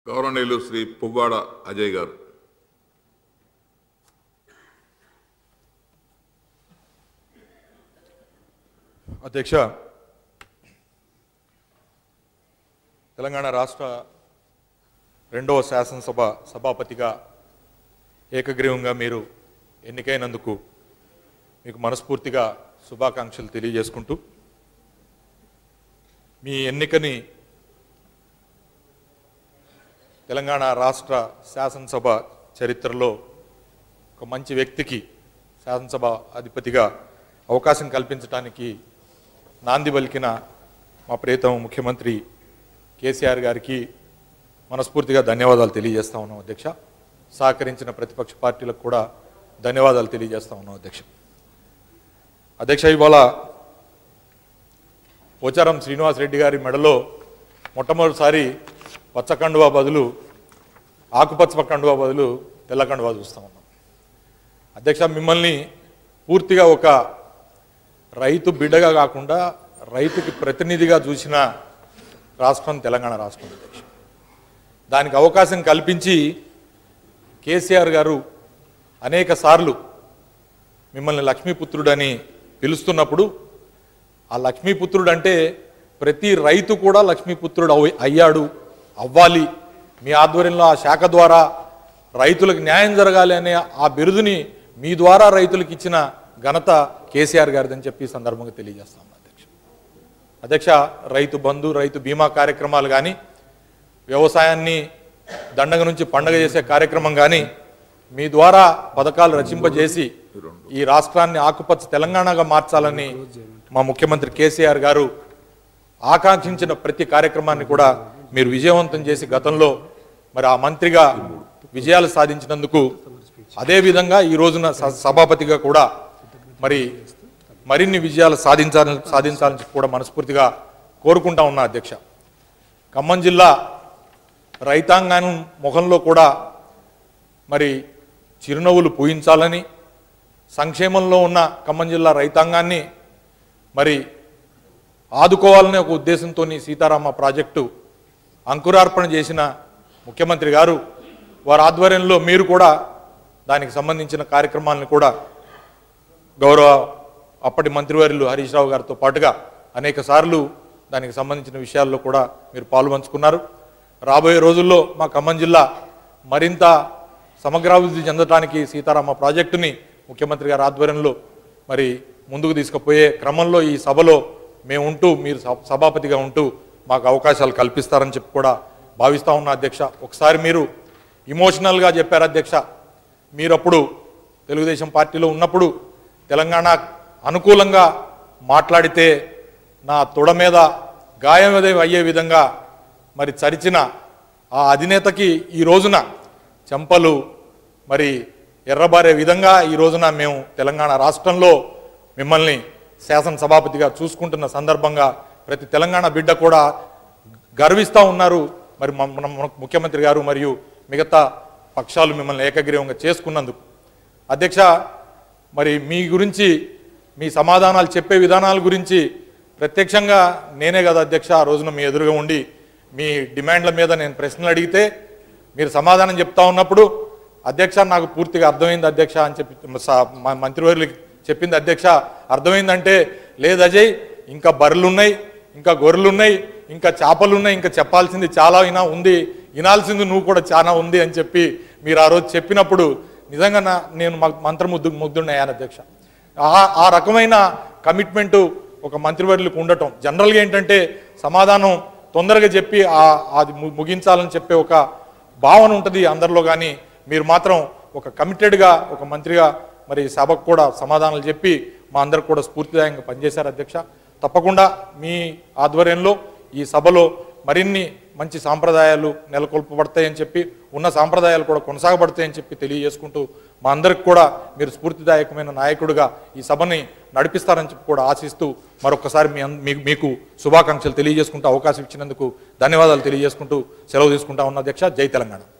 గౌరవనీయులు శ్రీ పువ్వాడ అజయ్ గారు అధ్యక్ష తెలంగాణ రాష్ట్ర రెండవ శాసనసభ సభాపతిగా ఏకగ్రీవంగా మీరు ఎన్నికైనందుకు మీకు మనస్ఫూర్తిగా శుభాకాంక్షలు తెలియజేసుకుంటూ మీ ఎన్నికని తెలంగాణ రాష్ట్ర శాసనసభ చరిత్రలో ఒక మంచి వ్యక్తికి శాసనసభ అధిపతిగా అవకాశం కల్పించడానికి నాంది పలికిన మా ప్రియతమ ముఖ్యమంత్రి కేసీఆర్ గారికి మనస్ఫూర్తిగా ధన్యవాదాలు తెలియజేస్తా ఉన్నాం అధ్యక్ష సహకరించిన ప్రతిపక్ష పార్టీలకు కూడా ధన్యవాదాలు తెలియజేస్తా ఉన్నాం అధ్యక్ష అధ్యక్ష ఇవాళ పోచారం శ్రీనివాసరెడ్డి గారి మెడలో మొట్టమొదటిసారి పచ్చ కండువా బదులు ఆకుపచ్చ కండువా బదులు తెల్ల కండువా చూస్తా ఉన్నాం అధ్యక్ష మిమ్మల్ని పూర్తిగా ఒక రైతు బిడ్డగా కాకుండా రైతుకి ప్రతినిధిగా చూసిన రాష్ట్రం తెలంగాణ రాష్ట్రం అధ్యక్ష దానికి అవకాశం కల్పించి కేసీఆర్ గారు అనేక సార్లు మిమ్మల్ని లక్ష్మీపుత్రుడని పిలుస్తున్నప్పుడు ఆ లక్ష్మీపుత్రుడు అంటే ప్రతి రైతు కూడా లక్ష్మీపుత్రుడు అవ్- అయ్యాడు అవ్వాలి మీ ఆధ్వర్యంలో ఆ శాఖ ద్వారా రైతులకు న్యాయం జరగాలి అనే ఆ బిరుదుని మీ ద్వారా రైతులకు ఇచ్చిన ఘనత కేసీఆర్ గారిదని చెప్పి ఈ సందర్భంగా తెలియజేస్తాం అధ్యక్ష అధ్యక్ష రైతు బంధు రైతు బీమా కార్యక్రమాలు కానీ వ్యవసాయాన్ని దండగ నుంచి పండగ చేసే కార్యక్రమం కానీ మీ ద్వారా పథకాలు రచింపజేసి ఈ రాష్ట్రాన్ని ఆకుపచ్చ తెలంగాణగా మార్చాలని మా ముఖ్యమంత్రి కేసీఆర్ గారు ఆకాంక్షించిన ప్రతి కార్యక్రమాన్ని కూడా మీరు విజయవంతం చేసి గతంలో మరి ఆ మంత్రిగా విజయాలు సాధించినందుకు అదేవిధంగా ఈ రోజున స- సభాపతిగా కూడా మరి మరిన్ని విజయాలు సాధించాలని సాధించాలని కూడా మనస్ఫూర్తిగా కోరుకుంటా ఉన్నా అధ్యక్ష ఖమ్మం జిల్లా రైతాంగానం ముఖంలో కూడా మరి చిరునవ్వులు పూయించాలని సంక్షేమంలో ఉన్న ఖమ్మం జిల్లా రైతాంగాన్ని మరి ఆదుకోవాలనే ఒక ఉద్దేశంతో సీతారామ ప్రాజెక్టు అంకురార్పణ చేసిన ముఖ్యమంత్రి గారు వారి ఆధ్వర్యంలో మీరు కూడా దానికి సంబంధించిన కార్యక్రమాలను కూడా గౌరవ అప్పటి మంత్రివర్యులు హరీష్ రావు గారితో పాటుగా అనేక సార్లు దానికి సంబంధించిన విషయాల్లో కూడా మీరు పాల్పంచుకున్నారు రాబోయే రోజుల్లో మా ఖమ్మం జిల్లా మరింత సమగ్రాభివృద్ధి చెందడానికి సీతారామ ప్రాజెక్టుని ముఖ్యమంత్రి గారి ఆధ్వర్యంలో మరి ముందుకు తీసుకుపోయే క్రమంలో ఈ సభలో మేము ఉంటూ మీరు సభ- సభాపతిగా ఉంటూ మాకు అవకాశాలు కల్పిస్తారని చెప్పి కూడా భావిస్తా ఉన్నా అధ్యక్ష ఒకసారి మీరు ఇమోషనల్గా చెప్పారు అధ్యక్ష మీరప్పుడు తెలుగుదేశం పార్టీలో ఉన్నప్పుడు తెలంగాణ అనుకూలంగా మాట్లాడితే నా తొడ మీద గాయం అదే అయ్యే విధంగా మరి చరిచిన ఆ అధినేతకి ఈ రోజున చెంపలు మరి ఎర్రబారే విధంగా ఈ రోజున మేము తెలంగాణ రాష్ట్రంలో మిమ్మల్ని శాసనసభాపతిగా చూసుకుంటున్న సందర్భంగా ప్రతి తెలంగాణ బిడ్డ కూడా గర్విస్తూ ఉన్నారు మరి మన మన- మన ముఖ్యమంత్రి గారు మరియు మిగతా పక్షాలు మిమ్మల్ని ఏకగ్రీవంగా చేసుకున్నందుకు అధ్యక్ష మరి మీ గురించి మీ సమాధానాలు చెప్పే విధానాల గురించి ప్రత్యక్షంగా నేనే కదా అధ్యక్ష ఆ రోజున మీ ఎదురుగా ఉండి మీ డిమాండ్ల మీద నేను ప్రశ్నలు అడిగితే మీరు సమాధానం చెప్తా ఉన్నప్పుడు అధ్యక్ష నాకు పూర్తిగా అర్థమైంది అధ్యక్ష అని చెప్పి స- మా మంత్రివర్యులకి చెప్పింది అధ్యక్ష అర్థమైందంటే లేదు అజయ్ ఇంకా బర్రెలు ఉన్నాయి ఇంకా గొర్రెలు ఉన్నాయి ఇంకా చేపలు ఉన్నాయి ఇంకా చెప్పాల్సింది చాలా అయినా ఉంది వినాల్సింది నువ్వు కూడా చాలా ఉంది అని చెప్పి మీరు ఆ రోజు చెప్పినప్పుడు నిజంగా నా నేను మ- మంత్రముద్దు ముగ్ధున్నాయాను అధ్యక్ష ఆ ఆ రకమైన కమిట్మెంటు ఒక మంత్రివర్యులకు ఉండటం జనరల్గా ఏంటంటే సమాధానం తొందరగా చెప్పి ఆ- అది ము- ముగించాలని చెప్పే ఒక భావన ఉంటుంది అందరిలో కానీ మీరు మాత్రం ఒక కమిటెడ్గా ఒక మంత్రిగా మరి సభకు కూడా సమాధానాలు చెప్పి మా అందరికి కూడా స్ఫూర్తిదాయంగా పనిచేశారు అధ్యక్ష తప్పకుండా మీ ఆధ్వర్యంలో ఈ సభలో మరిన్ని మంచి సాంప్రదాయాలు నెలకొల్పబడతాయని చెప్పి ఉన్న సాంప్రదాయాలు కూడా కొనసాగబడతాయని చెప్పి తెలియజేసుకుంటూ మా అందరికి కూడా మీరు స్ఫూర్తిదాయకమైన నాయకుడిగా ఈ సభని నడిపిస్తారని చెప్పి కూడా ఆశిస్తూ మరొకసారి మీ అన్- మీకు మీకు శుభాకాంక్షలు తెలియజేసుకుంటూ అవకాశం ఇచ్చినందుకు ధన్యవాదాలు తెలియజేసుకుంటూ సెలవు తీసుకుంటా ఉన్న అధ్యక్ష జై తెలంగాణ